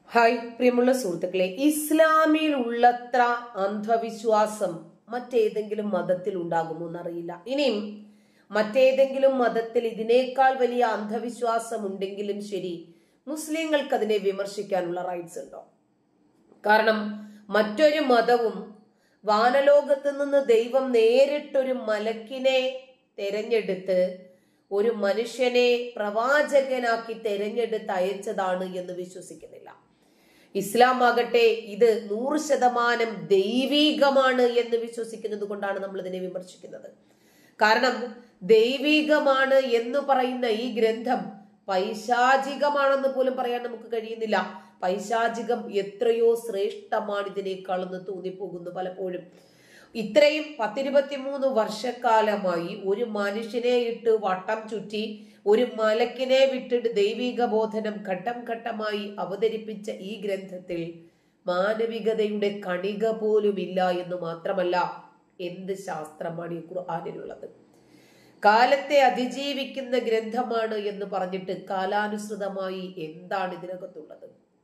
hi പ്രിയമുള്ള സുഹൃത്തുക്കളെ ഇസ്ലാമിൽ ഉള്ളത്ര അന്ധവിശ്വാസം മറ്റേതെങ്കിലും മതത്തിൽ ഉണ്ടാകുമോ എന്നറിയില്ല ഇനിയും മറ്റേതെങ്കിലും മതത്തിൽ ഇതിനേക്കാൾ വലിയ അന്ധവിശ്വാസം ഉണ്ടെങ്കിലും ശരി മുസ്ലിങ്ങൾക്ക് അതിനെ വിമർശിക്കാനുള്ള റൈറ്റ്സ് ഉണ്ടോ കാരണം മറ്റൊരു മതവും വാനലോകത്ത് നിന്ന് ദൈവം നേരിട്ടൊരു മലക്കിനെ തെരഞ്ഞെടുത്ത് ഒരു മനുഷ്യനെ പ്രവാചകനാക്കി തെരഞ്ഞെടുത്ത് അയച്ചതാണ് എന്ന് വിശ്വസിക്കുന്നില്ല ഇസ്ലാം ആകട്ടെ ഇത് നൂറ് ശതമാനം ദൈവീകമാണ് എന്ന് വിശ്വസിക്കുന്നത് കൊണ്ടാണ് നമ്മൾ ഇതിനെ വിമർശിക്കുന്നത് കാരണം ദൈവീകമാണ് എന്ന് പറയുന്ന ഈ ഗ്രന്ഥം പൈശാചികമാണെന്ന് പോലും പറയാൻ നമുക്ക് കഴിയുന്നില്ല പൈശാചികം എത്രയോ ശ്രേഷ്ഠമാണ് ഇതിനേക്കാളെന്ന് തോന്നിപ്പോകുന്നു പലപ്പോഴും ഇത്രയും പത്തിരുപത്തിമൂന്ന് വർഷക്കാലമായി ഒരു മനുഷ്യനെ ഇട്ട് വട്ടം ചുറ്റി ഒരു മലക്കിനെ വിട്ടിട്ട് ദൈവിക ബോധനം ഘട്ടം ഘട്ടമായി അവതരിപ്പിച്ച ഈ ഗ്രന്ഥത്തിൽ മാനവികതയുടെ കണിക പോലുമില്ല എന്ന് മാത്രമല്ല എന്ത് ശാസ്ത്രമാണ് ഈ ഖുർആാനിലുള്ളത് കാലത്തെ അതിജീവിക്കുന്ന ഗ്രന്ഥമാണ് എന്ന് പറഞ്ഞിട്ട് കാലാനുസൃതമായി എന്താണ് ഇതിനകത്തുള്ളത്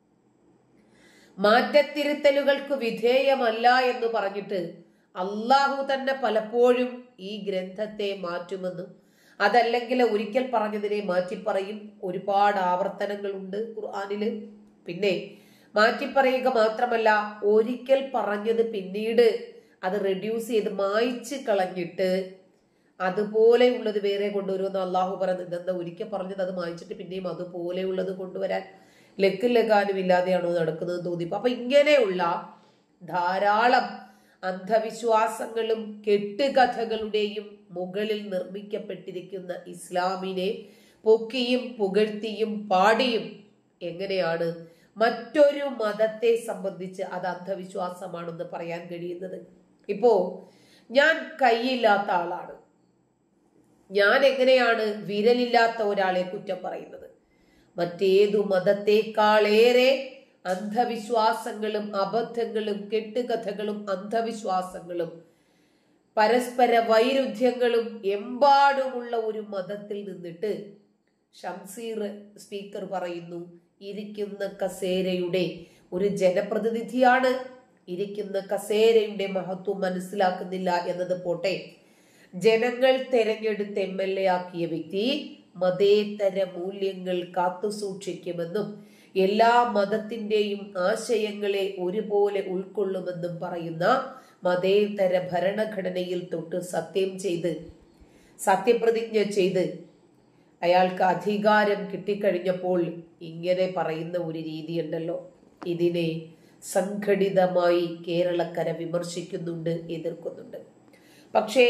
മാറ്റത്തിരുത്തലുകൾക്ക് വിധേയമല്ല എന്ന് പറഞ്ഞിട്ട് അള്ളാഹു തന്നെ പലപ്പോഴും ഈ ഗ്രന്ഥത്തെ മാറ്റുമെന്നും അതല്ലെങ്കിൽ ഒരിക്കൽ പറഞ്ഞതിനെ മാറ്റി പറയും ഒരുപാട് ആവർത്തനങ്ങളുണ്ട് ഖുർആാനില് പിന്നെ മാറ്റിപ്പറയുക മാത്രമല്ല ഒരിക്കൽ പറഞ്ഞത് പിന്നീട് അത് റെഡ്യൂസ് ചെയ്ത് മായ്ച്ച് കളഞ്ഞിട്ട് അതുപോലെയുള്ളത് വേറെ കൊണ്ടുവരുമെന്ന് അള്ളാഹു പറയുന്നത് ഇതെന്താ ഒരിക്കൽ പറഞ്ഞത് അത് മായ്ച്ചിട്ട് പിന്നെയും അതുപോലെയുള്ളത് കൊണ്ടുവരാൻ ലക്കും ലഗാനും ഇല്ലാതെയാണോ നടക്കുന്നത് തോന്നിപ്പോ അപ്പൊ ഇങ്ങനെയുള്ള ധാരാളം അന്ധവിശ്വാസങ്ങളും കെട്ടുകഥകളുടെയും മുകളിൽ നിർമ്മിക്കപ്പെട്ടിരിക്കുന്ന ഇസ്ലാമിനെ പൊക്കിയും പുകഴ്ത്തിയും പാടിയും എങ്ങനെയാണ് മറ്റൊരു മതത്തെ സംബന്ധിച്ച് അത് അന്ധവിശ്വാസമാണെന്ന് പറയാൻ കഴിയുന്നത് ഇപ്പോ ഞാൻ കൈയില്ലാത്ത ആളാണ് ഞാൻ എങ്ങനെയാണ് വിരലില്ലാത്ത ഒരാളെ കുറ്റം പറയുന്നത് മറ്റേതു മതത്തെക്കാളേറെ അന്ധവിശ്വാസങ്ങളും അബദ്ധങ്ങളും കെട്ടുകഥകളും അന്ധവിശ്വാസങ്ങളും പരസ്പര വൈരുദ്ധ്യങ്ങളും എമ്പാടുമുള്ള ഒരു മതത്തിൽ നിന്നിട്ട് ഷംസീർ സ്പീക്കർ പറയുന്നു ഇരിക്കുന്ന കസേരയുടെ ഒരു ജനപ്രതിനിധിയാണ് ഇരിക്കുന്ന കസേരയുടെ മഹത്വം മനസ്സിലാക്കുന്നില്ല എന്നത് പോട്ടെ ജനങ്ങൾ തെരഞ്ഞെടുത്ത് എം എൽ എ ആക്കിയ വ്യക്തി മതേതര മൂല്യങ്ങൾ കാത്തുസൂക്ഷിക്കുമെന്നും എല്ലാ മതത്തിന്റെയും ആശയങ്ങളെ ഒരുപോലെ ഉൾക്കൊള്ളുമെന്നും പറയുന്ന മതേതര ഭരണഘടനയിൽ തൊട്ട് സത്യം ചെയ്ത് സത്യപ്രതിജ്ഞ ചെയ്ത് അയാൾക്ക് അധികാരം കിട്ടിക്കഴിഞ്ഞപ്പോൾ ഇങ്ങനെ പറയുന്ന ഒരു രീതിയുണ്ടല്ലോ ഇതിനെ സംഘടിതമായി കേരളക്കര വിമർശിക്കുന്നുണ്ട് എതിർക്കുന്നുണ്ട് പക്ഷേ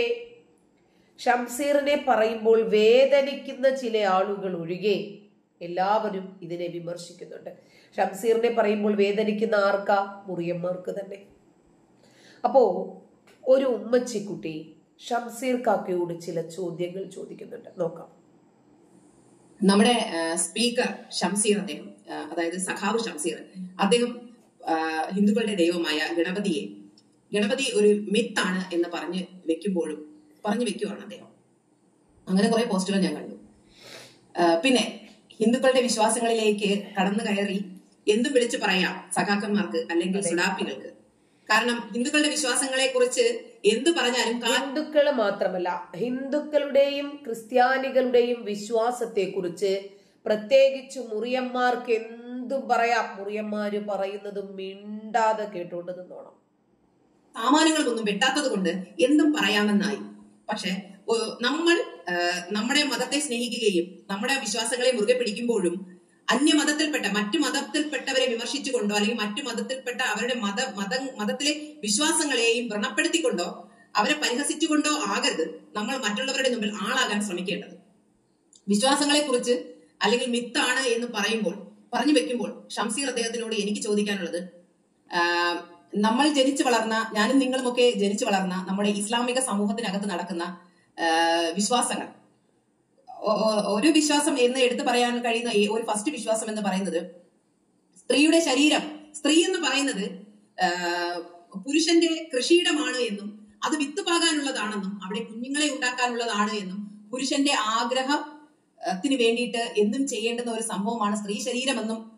ഷംസീറിനെ പറയുമ്പോൾ വേദനിക്കുന്ന ചില ആളുകൾ ഒഴികെ എല്ലാവരും ഇതിനെ വിമർശിക്കുന്നുണ്ട് ഷംസീറിനെ പറയുമ്പോൾ വേദനിക്കുന്ന ആർക്കാ മുറിയന്മാർക്ക് തന്നെ അപ്പോ ഒരു ഉമ്മച്ചിക്കുട്ടി ഷംസീർ കാക്കയോട് ചില ചോദ്യങ്ങൾ ചോദിക്കുന്നുണ്ട് നോക്കാം നമ്മുടെ ആ, സ്പീക്കർ ഷംസീർ അദ്ദേഹം ആ, അതായത് സഖാവ് ഷംസീർ അദ്ദേഹം ആ, ഹിന്ദുക്കളുടെ ദൈവമായ ഗണപതിയെ ഗണപതി ഒരു മിത്താണ് എന്ന് പറഞ്ഞ് വെക്കുമ്പോഴും പറഞ്ഞു വെക്കുവാണ് അദ്ദേഹം അങ്ങനെ കുറെ പോസ്റ്റുകൾ ഞാൻ കണ്ടു ആ, പിന്നെ ഹിന്ദുക്കളുടെ വിശ്വാസങ്ങളിലേക്ക് കടന്നു കയറി എന്തും വിളിച്ചു പറയാം സഖാക്കന്മാർക്ക് അല്ലെങ്കിൽ സുഡാപ്പികൾക്ക് കാരണം ഹിന്ദുക്കളുടെ വിശ്വാസങ്ങളെ കുറിച്ച് എന്ത് പറഞ്ഞാലും കാ- ഹിന്ദുക്കൾ മാത്രമല്ല ഹിന്ദുക്കളുടെയും ക്രിസ്ത്യാനികളുടെയും വിശ്വാസത്തെ കുറിച്ച് പ്രത്യേകിച്ച് മുറിയന്മാർക്ക് എന്തും പറയാം മുറിയന്മാര് പറയുന്നതും മിണ്ടാതെ കേട്ടോണ്ട് നിന്നോണം സാമാന്യങ്ങൾക്കൊന്നും വെട്ടാത്തത് കൊണ്ട് എന്തും പറയാമെന്നായി പക്ഷെ ഒ- നമ്മൾ ആ, നമ്മുടെ മതത്തെ സ്നേഹിക്കുകയും നമ്മുടെ വിശ്വാസങ്ങളെ മുറുകെ പിടിക്കുമ്പോഴും അന്യമതത്തിൽപ്പെട്ട മറ്റു മതത്തിൽപ്പെട്ടവരെ വിമർശിച്ചുകൊണ്ടോ അല്ലെങ്കിൽ മറ്റു മതത്തിൽപ്പെട്ട അവരുടെ മത മത മതത്തിലെ വിശ്വാസങ്ങളെയും വ്രണപ്പെടുത്തിക്കൊണ്ടോ അവരെ പരിഹസിച്ചുകൊണ്ടോ ആകരുത് നമ്മൾ മറ്റുള്ളവരുടെ മുമ്പിൽ ആളാകാൻ ശ്രമിക്കേണ്ടത് വിശ്വാസങ്ങളെ കുറിച്ച് അല്ലെങ്കിൽ മിത്താണ് എന്ന് പറയുമ്പോൾ പറഞ്ഞു വെക്കുമ്പോൾ ഷംസീർ അദ്ദേഹത്തിനോട് എനിക്ക് ചോദിക്കാനുള്ളത് ആ, നമ്മൾ ജനിച്ചു വളർന്ന ഞാനും നിങ്ങളുമൊക്കെ ജനിച്ചു വളർന്ന നമ്മുടെ ഇസ്ലാമിക സമൂഹത്തിനകത്ത് നടക്കുന്ന ആ, വിശ്വാസങ്ങൾ ഒ- ഒ- ഒരു വിശ്വാസം എന്ന് എടുത്തു പറയാൻ കഴിയുന്ന ഈ ഒരു ഫസ്റ്റ് വിശ്വാസം എന്ന് പറയുന്നത് സ്ത്രീയുടെ ശരീരം സ്ത്രീ എന്ന് പറയുന്നത് ആ, പുരുഷന്റെ കൃഷിയിടമാണ് എന്നും അത് വിത്തുപാകാനുള്ളതാണെന്നും അവിടെ കുഞ്ഞുങ്ങളെ ഉണ്ടാക്കാനുള്ളതാണ് എന്നും പുരുഷന്റെ ആഗ്രഹത്തിന് വേണ്ടിയിട്ട് എന്തും ചെയ്യേണ്ടുന്ന ഒരു സംഭവമാണ് സ്ത്രീ ശരീരമെന്നും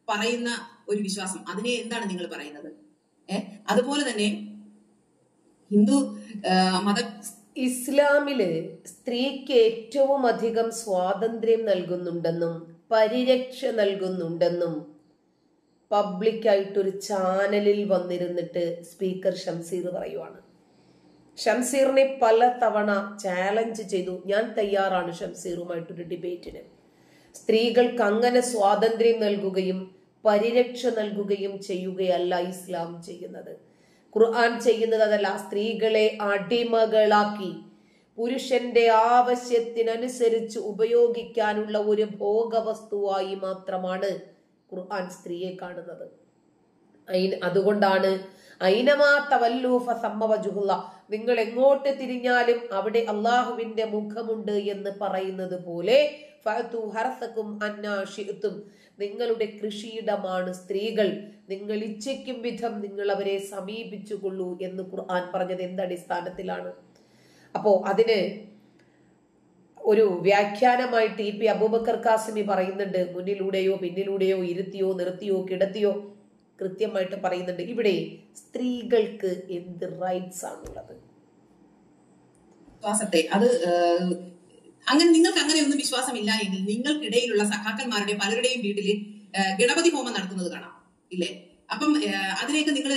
പറയുന്ന ഒരു വിശ്വാസം അതിനെ എന്താണ് നിങ്ങൾ പറയുന്നത് ഏ അതുപോലെ തന്നെ ഹിന്ദു ആ, മത ഇസ്ലാമില് സ്ത്രീക്ക് ഏറ്റവും അധികം സ്വാതന്ത്ര്യം നൽകുന്നുണ്ടെന്നും പരിരക്ഷ നൽകുന്നുണ്ടെന്നും പബ്ലിക്കായിട്ടൊരു ചാനലിൽ വന്നിരുന്നിട്ട് സ്പീക്കർ ഷംസീർ പറയുവാണ് ഷംസീറിനെ പല തവണ ചാലഞ്ച് ചെയ്തു ഞാൻ തയ്യാറാണ് ഷംസീറുമായിട്ടൊരു ഡിബേറ്റിന് സ്ത്രീകൾക്ക് അങ്ങനെ സ്വാതന്ത്ര്യം നൽകുകയും പരിരക്ഷ നൽകുകയും ചെയ്യുകയല്ല ഇസ്ലാം ചെയ്യുന്നത് ഖുർആൻ ചെയ്യുന്നത് അതല്ല സ്ത്രീകളെ അടിമകളാക്കി പുരുഷന്റെ ആവശ്യത്തിനനുസരിച്ച് ഉപയോഗിക്കാനുള്ള ഒരു ഭോഗവസ്തുവായി മാത്രമാണ് ഖുർആൻ സ്ത്രീയെ കാണുന്നത് അയിന് അതുകൊണ്ടാണ് ഐനമാ തവല്ലൂഫ സമ്മവജുഹുള്ള നിങ്ങൾ എങ്ങോട്ട് തിരിഞ്ഞാലും അവിടെ അള്ളാഹുവിന്റെ മുഖമുണ്ട് എന്ന് പറയുന്നത് പോലെ ഫഅതു ഹർസക്കും അന്നാഷിത്തും നിങ്ങളുടെ കൃഷിയിടമാണ് സ്ത്രീകൾ നിങ്ങൾ ഇച്ഛിക്കും വിധം നിങ്ങൾ അവരെ സമീപിച്ചുകൊള്ളൂ എന്ന് ഖുർആൻ പറഞ്ഞത് എന്തടിസ്ഥാനത്തിലാണ് അപ്പോ അതിന് ഒരു വ്യാഖ്യാനമായി ടി പി അബൂബക്കർ കാസിമി പറയുന്നുണ്ട് മുന്നിലൂടെയോ പിന്നിലൂടെയോ ഇരുത്തിയോ നിർത്തിയോ കിടത്തിയോ കൃത്യമായിട്ട് പറയുന്നുണ്ട് ഇവിടെ സ്ത്രീകൾക്ക് എന്ത് റൈറ്റ്സ് ആണുള്ളത് വിശ്വാസത്തെ അത് ഏഹ്, അങ്ങനെ നിങ്ങൾക്ക് അങ്ങനെയൊന്നും വിശ്വാസമില്ല എങ്കിൽ നിങ്ങൾക്കിടയിലുള്ള സഖാക്കന്മാരുടെ പലരുടെയും വീട്ടിൽ ഏഹ്, ഗണപതി ഹോമം നടത്തുന്നത് കാണാം ഇല്ലേ അപ്പം ഏഹ്, അതിലേക്ക് നിങ്ങൾ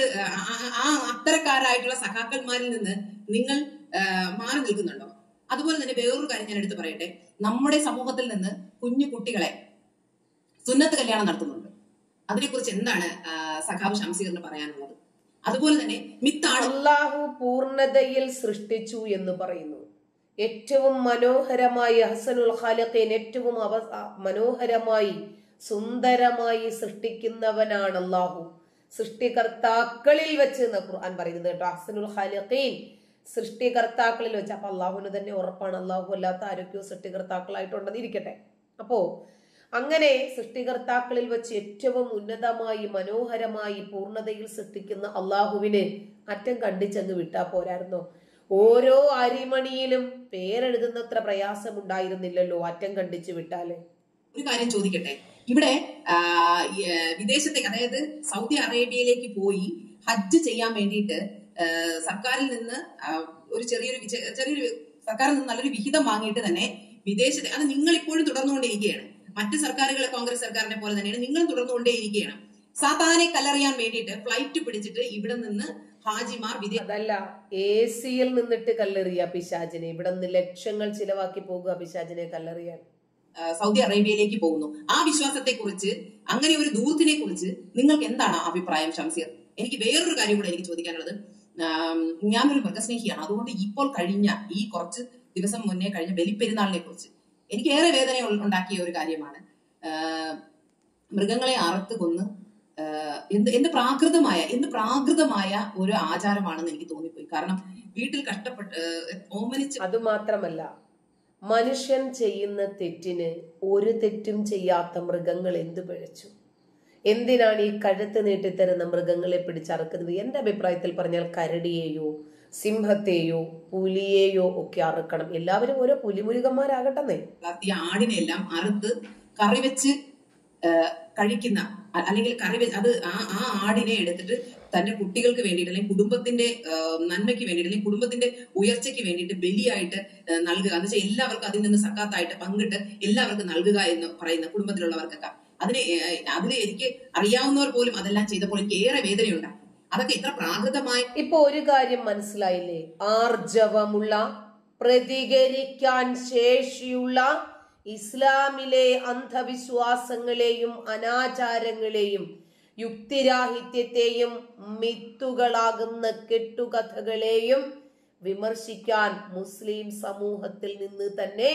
ആ അത്തരക്കാരായിട്ടുള്ള സഖാക്കന്മാരിൽ നിന്ന് നിങ്ങൾ ഏഹ്, മാറി നിൽക്കുന്നുണ്ടോ അതുപോലെ തന്നെ വേറൊരു കാര്യം ഞാൻ എടുത്ത് പറയട്ടെ നമ്മുടെ സമൂഹത്തിൽ നിന്ന് കുഞ്ഞു കുട്ടികളെ സുന്നത്ത് കല്യാണം നടത്തുന്നുണ്ട് അതിനെക്കുറിച്ച് എന്താണ് ആ, സഖാവ് ഷംസീറിന് പറയാനുള്ളത് അതുപോലെ തന്നെ മിത്താണ് അള്ളാഹു പൂർണ്ണതയിൽ സൃഷ്ടിച്ചു എന്ന് പറയുന്നു ഏറ്റവും മനോഹരമായി ഹസനുൽ ഖാലിഖീൻ ഏറ്റവും അവ മനോഹരമായി സുന്ദരമായി സൃഷ്ടിക്കുന്നവനാണ് അള്ളാഹു സൃഷ്ടികർത്താക്കളിൽ വെച്ച് എന്ന് ഖുർആൻ പറയുന്നത് കേട്ടോ ഹസനുൽ ഖാലിഖീൻ സൃഷ്ടികർത്താക്കളിൽ വെച്ച് അപ്പൊ അള്ളാഹുവിന് തന്നെ ഉറപ്പാണ് അള്ളാഹു അല്ലാത്ത ആരൊക്കെയോ സൃഷ്ടികർത്താക്കളായിട്ടുണ്ടെന്ന് ഇരിക്കട്ടെ അപ്പോ അങ്ങനെ സൃഷ്ടികർത്താക്കളിൽ വെച്ച് ഏറ്റവും ഉന്നതമായി മനോഹരമായി പൂർണ്ണതയിൽ സൃഷ്ടിക്കുന്ന അള്ളാഹുവിന് അറ്റം കണ്ടിച്ചങ്ങ് വിട്ടാ പോരായിരുന്നോ ഓരോ അരിമണിയിലും പേരെഴുതുന്നത്ര പ്രയാസം ഉണ്ടായിരുന്നില്ലല്ലോ അറ്റം കണ്ടിച്ചു വിട്ടാല് ഒരു കാര്യം ചോദിക്കട്ടെ ഇവിടെ ആ, ഈ, ആ, വിദേശത്തേക്ക് അതായത് സൗദി അറേബ്യയിലേക്ക് പോയി ഹജ്ജ് ചെയ്യാൻ വേണ്ടിയിട്ട് ആ, സർക്കാരിൽ നിന്ന് ആ, ഒരു ചെറിയൊരു വിച- ചെറിയൊരു സർക്കാരിൽ നിന്ന് നല്ലൊരു വിഹിതം വാങ്ങിയിട്ട് തന്നെ വിദേശത്തെ അത് നിങ്ങൾ ഇപ്പോഴും തുടർന്നുകൊണ്ടേയിരിക്കുകയാണ് മറ്റ് സർക്കാരുകളെ കോൺഗ്രസ് സർക്കാരിനെ പോലെ തന്നെയാണ് നിങ്ങളും തുടർന്നുകൊണ്ടേയിരിക്കുകയാണ് സാത്താനെ കല്ലെറിയാൻ വേണ്ടിയിട്ട് ഫ്ലൈറ്റ് പിടിച്ചിട്ട് ഇവിടെ നിന്ന് ഹാജിമാർ വിദേശ അതല്ല എ സിയിൽ നിന്നിട്ട് കല്ലെറിയ പിശാചിനെ ഇവിടെ നിന്ന് ലക്ഷങ്ങൾ ചിലവാക്കി പോകുക പിശാചിനെ കല്ലെറിയാൻ ആ, സൗദി അറേബ്യയിലേക്ക് പോകുന്നു ആ വിശ്വാസത്തെ കുറിച്ച് അങ്ങനെ ഒരു ദൂത്തിനെ കുറിച്ച് നിങ്ങൾക്ക് എന്താണ് അഭിപ്രായം ഷംസീർ എനിക്ക് വേറൊരു കാര്യം കൂടെ എനിക്ക് ചോദിക്കാനുള്ളത് ആം, ഞാനൊരു മൃഗസ്നേഹിയാണ് അതുകൊണ്ട് ഇപ്പോൾ കഴിഞ്ഞ ഈ കുറച്ച് ദിവസം മുന്നേ കഴിഞ്ഞ ബലിപ്പെരുന്നാളിനെ കുറിച്ച് എനിക്ക് ഏറെ വേദന ഉൾ- ഉണ്ടാക്കിയ ഒരു കാര്യമാണ് ആ, മൃഗങ്ങളെ അറുത്ത് കൊന്ന് ആ, എന്ത് എന്ത് പ്രാകൃതമായ എന്ത് പ്രാകൃതമായ ഒരു ആചാരമാണെന്ന് എനിക്ക് തോന്നിപ്പോയി കാരണം വീട്ടിൽ കഷ്ടപ്പെട്ട് ആ, ഓമനിച്ച് അത് മാത്രമല്ല മനുഷ്യൻ ചെയ്യുന്ന തെറ്റിന് ഒരു തെറ്റും ചെയ്യാത്ത മൃഗങ്ങൾ എന്തു പിഴച്ചു എന്തിനാണ് ഈ കഴുത്ത് നീട്ടിത്തരുന്ന മൃഗങ്ങളെ പിടിച്ചറക്കുന്നത് എന്റെ അഭിപ്രായത്തിൽ പറഞ്ഞാൽ കരടിയെയോ സിംഹത്തെയോ പുലിയെയോ ഒക്കെ അറുക്കണം എല്ലാവരും ഓരോ പുലിമുരുകന്മാരാകട്ടെന്നേ വളർത്തിയ ആടിനെല്ലാം അറുത്ത് കറി വെച്ച് ആ, കഴിക്കുന്ന അ- അല്ലെങ്കിൽ കറി വെച്ച് അത് ആ ആ ആടിനെ എടുത്തിട്ട് തന്റെ കുട്ടികൾക്ക് വേണ്ടിയിട്ട് അല്ലെങ്കിൽ കുടുംബത്തിന്റെ ആ, നന്മയ്ക്ക് വേണ്ടിയിട്ട് അല്ലെങ്കിൽ കുടുംബത്തിന്റെ ഉയർച്ചയ്ക്ക് വേണ്ടിയിട്ട് ബലിയായിട്ട് ആ, നൽകുക എന്ന് വെച്ചാൽ എല്ലാവർക്കും അതിൽ നിന്ന് സക്കാത്തായിട്ട് പങ്കിട്ട് എല്ലാവർക്കും നൽകുക എന്ന് പറയുന്ന കുടുംബത്തിലുള്ളവർക്കൊക്കെ അതിന് ഏ, അതിന് എനിക്ക് അറിയാവുന്നവർ പോലും അതെല്ലാം ചെയ്തപ്പോൾ എനിക്ക് ഏറെ വേദനയുണ്ട് അതൊക്കെ ഇത്ര പ്രാകൃതമായ ഇപ്പൊ ഒരു കാര്യം മനസ്സിലായില്ലേ ആർജവമുള്ള പ്രതികരിക്കാൻ ശേഷിയുള്ള ഇസ്ലാമിലെ അന്ധവിശ്വാസങ്ങളെയും അനാചാരങ്ങളെയും യുക്തിരാഹിത്യത്തെയും മിത്തുകളാകുന്ന കെട്ടുകഥകളെയും വിമർശിക്കാൻ മുസ്ലിം സമൂഹത്തിൽ നിന്ന് തന്നെ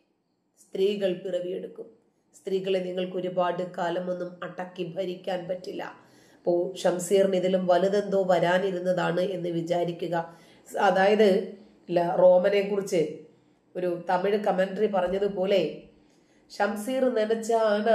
സ്ത്രീകൾ പിറവിയെടുക്കും സ്ത്രീകളെ നിങ്ങൾക്ക് ഒരുപാട് കാലമൊന്നും അടക്കി ഭരിക്കാൻ പറ്റില്ല അപ്പോൾ ഷംസീറിന് ഇതിലും വലുതെന്തോ വരാനിരുന്നതാണ് എന്ന് വിചാരിക്കുക അതായത് ല- റോമനെ കുറിച്ച് ഒരു തമിഴ് കമന്ററി പറഞ്ഞതുപോലെ ഷംസീർ നനച്ചാണ്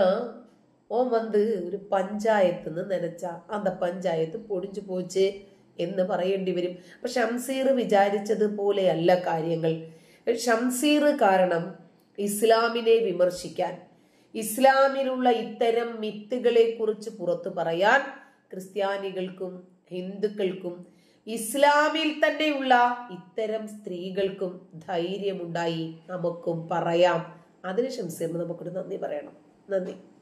ഓ വന്ന് ഒരു പഞ്ചായത്ത് നനച്ച അന്ത പഞ്ചായത്ത് പൊടിച്ചു പോച്ച് എന്ന് പറയേണ്ടി വരും അപ്പൊ ഷംസീർ വിചാരിച്ചതുപോലെയല്ല കാര്യങ്ങൾ ഷംസീർ കാരണം ഇസ്ലാമിനെ വിമർശിക്കാൻ ഇസ്ലാമിലുള്ള ഇത്തരം മിത്തുകളെ കുറിച്ച് പുറത്തു പറയാൻ ക്രിസ്ത്യാനികൾക്കും ഹിന്ദുക്കൾക്കും ഇസ്ലാമിൽ തന്നെയുള്ള ഇത്തരം സ്ത്രീകൾക്കും ധൈര്യമുണ്ടായി നമുക്കും പറയാം അതിന് ഷംസീറിന് നമുക്കൊരു നന്ദി പറയണം നന്ദി